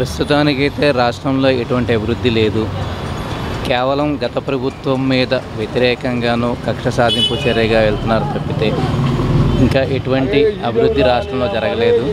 ప్రస్తుతానికైతే రాష్ట్రంలో ఎటువంటి అభివృద్ధి లేదు కేవలం గత ప్రభుత్వం మీద వ్యతిరేకంగాను కక్ష సాధింపు చర్యగా వెళ్తున్నారు తప్పితే ఇంకా ఎటువంటి అభివృద్ధి రాష్ట్రంలో జరగలేదు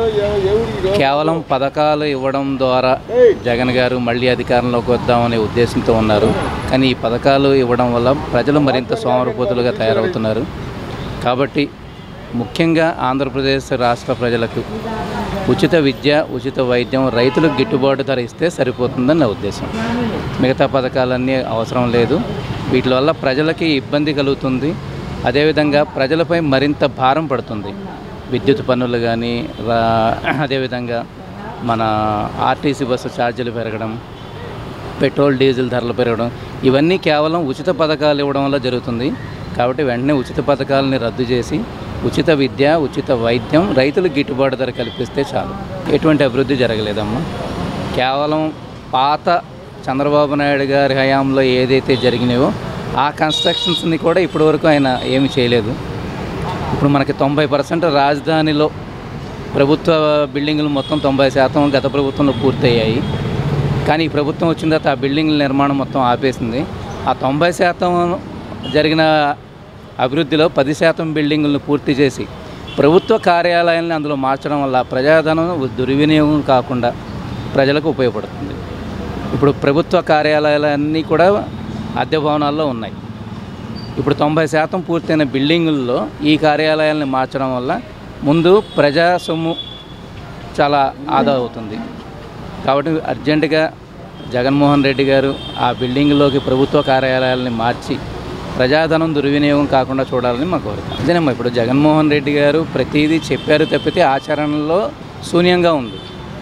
కేవలం పథకాలు ఇవ్వడం ద్వారా జగన్ గారు మళ్ళీ అధికారంలోకి వద్దామనే ఉద్దేశంతో ఉన్నారు కానీ ఈ పథకాలు ఇవ్వడం వల్ల ప్రజలు మరింత సోమరపోతులుగా తయారవుతున్నారు కాబట్టి ముఖ్యంగా ఆంధ్రప్రదేశ్ రాష్ట్ర ప్రజలకు ఉచిత విద్య ఉచిత వైద్యం రైతులకు గిట్టుబాటు ధర ఇస్తే సరిపోతుందని నా ఉద్దేశం మిగతా పథకాలన్నీ అవసరం లేదు వీటి వల్ల ప్రజలకి ఇబ్బంది కలుగుతుంది అదేవిధంగా ప్రజలపై మరింత భారం పడుతుంది విద్యుత్ పన్నులు కానీ అదేవిధంగా మన ఆర్టీసీ బస్సు ఛార్జీలు పెరగడం పెట్రోల్ డీజిల్ ధరలు పెరగడం ఇవన్నీ కేవలం ఉచిత పథకాలు ఇవ్వడం వల్ల జరుగుతుంది కాబట్టి వెంటనే ఉచిత పథకాలని రద్దు చేసి ఉచిత విద్య ఉచిత వైద్యం రైతులకు గిట్టుబాటు ధర కల్పిస్తే చాలు ఎటువంటి అభివృద్ధి జరగలేదమ్మా కేవలం పాత చంద్రబాబు నాయుడు గారి హయాంలో ఏదైతే జరిగినాయో ఆ కన్స్ట్రక్షన్స్ని కూడా ఇప్పటివరకు ఆయన ఏమి చేయలేదు ఇప్పుడు మనకి తొంభై పర్సెంట్ రాజధానిలో ప్రభుత్వ బిల్డింగులు మొత్తం తొంభై శాతం గత ప్రభుత్వంలో పూర్తయ్యాయి కానీ ఈ ప్రభుత్వం వచ్చిన తర్వాత ఆ బిల్డింగ్ల నిర్మాణం మొత్తం ఆపేసింది ఆ తొంభై శాతం జరిగిన అభివృద్ధిలో పది శాతం బిల్డింగులను పూర్తి చేసి ప్రభుత్వ కార్యాలయాలను అందులో మార్చడం వల్ల ప్రజాధనం దుర్వినియోగం కాకుండా ప్రజలకు ఉపయోగపడుతుంది ఇప్పుడు ప్రభుత్వ కార్యాలయాలన్నీ కూడా అద్దె భవనాల్లో ఉన్నాయి ఇప్పుడు తొంభై శాతం పూర్తయిన బిల్డింగుల్లో ఈ కార్యాలయాలను మార్చడం వల్ల ముందు ప్రజా సొమ్ము చాలా ఆదా అవుతుంది కాబట్టి అర్జెంటుగా జగన్మోహన్ రెడ్డి గారు ఆ బిల్డింగ్లోకి ప్రభుత్వ కార్యాలయాలని మార్చి ప్రజాధనం దుర్వినియోగం కాకుండా చూడాలని మా కోరిక అదేనమ్మా ఇప్పుడు జగన్మోహన్ రెడ్డి గారు ప్రతిదీ చెప్పారు తప్పితే ఆచరణలో శూన్యంగా ఉంది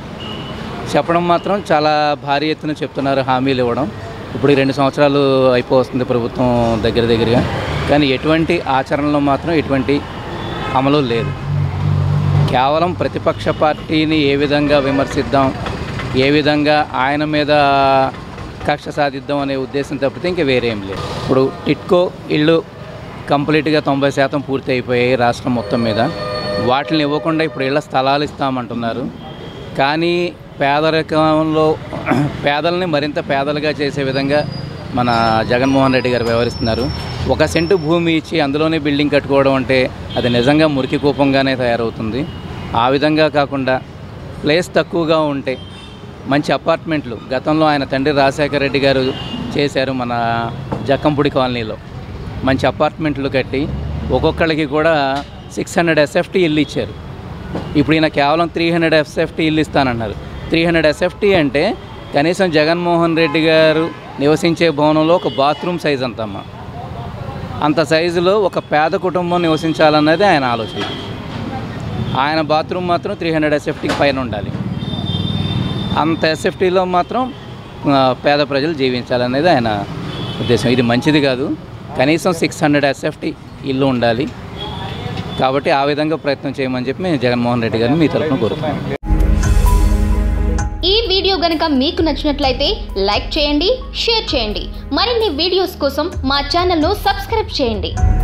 చెప్పడం మాత్రం చాలా భారీ ఎత్తున చెప్తున్నారు హామీలు ఇవ్వడం ఇప్పుడు ఈ రెండు సంవత్సరాలు అయిపోతుంది ప్రభుత్వం దగ్గర దగ్గరగా కానీ ఎటువంటి ఆచరణలో మాత్రం ఎటువంటి అమలు లేదు కేవలం ప్రతిపక్ష పార్టీని ఏ విధంగా విమర్శిద్దాం ఏ విధంగా ఆయన మీద కక్ష సాధిద్దాం అనే ఉద్దేశం తప్పితే ఇంకా వేరేం లేదు ఇప్పుడు టిట్కో ఇళ్ళు కంప్లీట్గా తొంభై శాతం పూర్తి అయిపోయాయి రాష్ట్రం మొత్తం మీద వాటిని ఇవ్వకుండా ఇప్పుడు ఇళ్ల స్థలాలు ఇస్తామంటున్నారు కానీ పేదరికంలో పేదల్ని మరింత పేదలుగా చేసే విధంగా మన జగన్మోహన్ రెడ్డి గారు వ్యవహరిస్తున్నారు ఒక సెంటు భూమి ఇచ్చి అందులోనే బిల్డింగ్ కట్టుకోవడం అంటే అది నిజంగా మురికి కూపంగానే తయారవుతుంది ఆ విధంగా కాకుండా ప్లేస్ తక్కువగా ఉంటే మంచి అపార్ట్మెంట్లు గతంలో ఆయన తండ్రి రాజశేఖర రెడ్డి గారు చేశారు మన జక్కంపూడి కాలనీలో మంచి అపార్ట్మెంట్లు కట్టి ఒక్కొక్కళ్ళకి కూడా సిక్స్ హండ్రెడ్ ఎస్ఎఫ్టీ ఇల్లు ఇచ్చారు ఇప్పుడు ఈయన కేవలం త్రీ హండ్రెడ్ ఎస్ఎఫ్టీ ఇల్లు ఇస్తానన్నారు త్రీ హండ్రెడ్ ఎస్ఎఫ్టీ అంటే కనీసం జగన్మోహన్ రెడ్డి గారు నివసించే భవనంలో ఒక బాత్రూమ్ సైజ్ అంతమ్మా అంత సైజులో ఒక పేద కుటుంబం నివసించాలన్నది ఆయన ఆలోచన ఆయన బాత్రూమ్ మాత్రం త్రీ హండ్రెడ్ ఎస్ఎఫ్టీకి పైన ఉండాలి అంత ఎస్ఎఫ్టీలో మాత్రం ఆ, పేద ప్రజలు జీవించాలనేది ఆయన ఉద్దేశం ఇది మంచిది కాదు కనీసం సిక్స్ హండ్రెడ్ ఎస్ఎఫ్టీ ఇల్లు ఉండాలి కాబట్టి ఆ విధంగా ప్రయత్నం చేయమని చెప్పి మేము జగన్మోహన్ రెడ్డి గారిని మీ తరఫున కోరుతున్నాం ఈ వీడియో గనుక మీకు నచ్చినట్లయితే లైక్ చేయండి షేర్ చేయండి మరిన్ని వీడియోస్ కోసం మా ఛానల్ను సబ్స్క్రైబ్ చేయండి